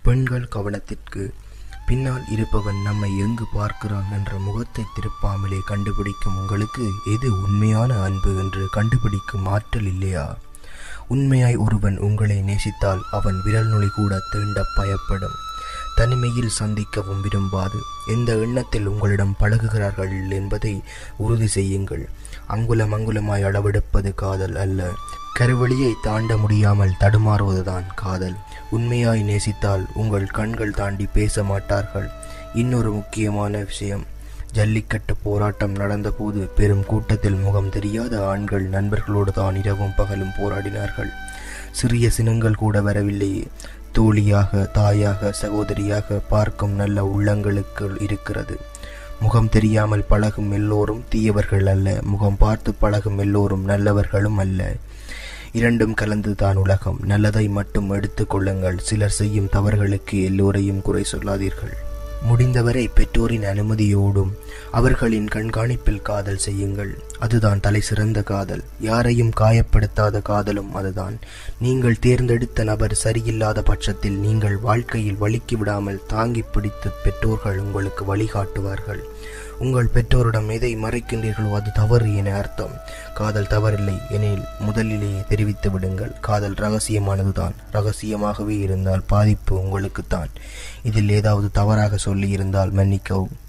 பெண்கள் கவனத்திற்கு பின்னால் இருப்பவன் நம்மை எங்கு பார்க்கிறான் என்ற முகத்தை திருப்பாமலே கண்டுபிடிக்கும் உங்களுக்கு எது உண்மையான அன்பு என்று கண்டுபிடிக்கும் ஆற்றல் இல்லையா உண்மையாய் ஒருவன் உங்களை நேசித்தால் அவன் விரல் நுனி கூட தீண்ட பயப்படும் தனிமையில் சந்திக்கவும் விரும்பாது எந்த எண்ணத்தில் உங்களிடம் பழகுகிறார்கள் என்பதை உறுதி செய்யுங்கள் அங்குலம் அங்குலமாய் அளவெடுப்பது காதல் அல்ல கருவழியை தாண்ட முடியாமல் தடுமாறுவதுதான் காதல் உண்மையாய் நேசித்தால் உங்கள் கண்கள் தாண்டி பேச மாட்டார்கள் இன்னொரு முக்கியமான விஷயம் ஜல்லிக்கட்டு போராட்டம் நடந்தபோது பெரும் கூட்டத்தில் முகம் தெரியாத ஆண்கள் நண்பர்களோடு தான் இரவும் பகலும் போராடினார்கள் சிறிய சினங்கள் கூட வரவில்லையே தோழியாக தாயாக சகோதரியாக பார்க்கும் நல்ல உள்ளங்களுக்கு இருக்கிறது முகம் தெரியாமல் பழகும் எல்லோரும் தீயவர்கள் அல்ல முகம் பார்த்து பழகும் எல்லோரும் நல்லவர்களும் அல்ல இரண்டும் கலந்துதான் உலகம் நல்லதை மட்டும் எடுத்துக் கொள்ளுங்கள் சிலர் செய்யும் தவறுகளுக்கு எல்லோரையும் குறை சொல்லாதீர்கள் முடிந்தவரை பெற்றோரின் அனுமதியோடும் அவர்களின் கண்காணிப்பில் காதல் செய்யுங்கள் அதுதான் தலை சிறந்த காதல் யாரையும் காயப்படுத்தாத காதலும் அதுதான் நீங்கள் தேர்ந்தெடுத்த நபர் சரியில்லாத பட்சத்தில் நீங்கள் வாழ்க்கையில் வழுக்கி விடாமல் தாங்கி பிடித்து பெற்றோர்கள் உங்களுக்கு வழிகாட்டுவார்கள் உங்கள் பெற்றோரிடம் எதை மறைக்கின்றீர்களோ அது தவறு என அர்த்தம் காதல் தவறில்லை எனில் முதலிலேயே தெரிவித்து விடுங்கள் காதல் ரகசியமானதுதான் ரகசியமாகவே இருந்தால் பாதிப்பு உங்களுக்குத்தான் இதில் ஏதாவது தவறாக சொல்லி இருந்தால் மன்னிக்கவும்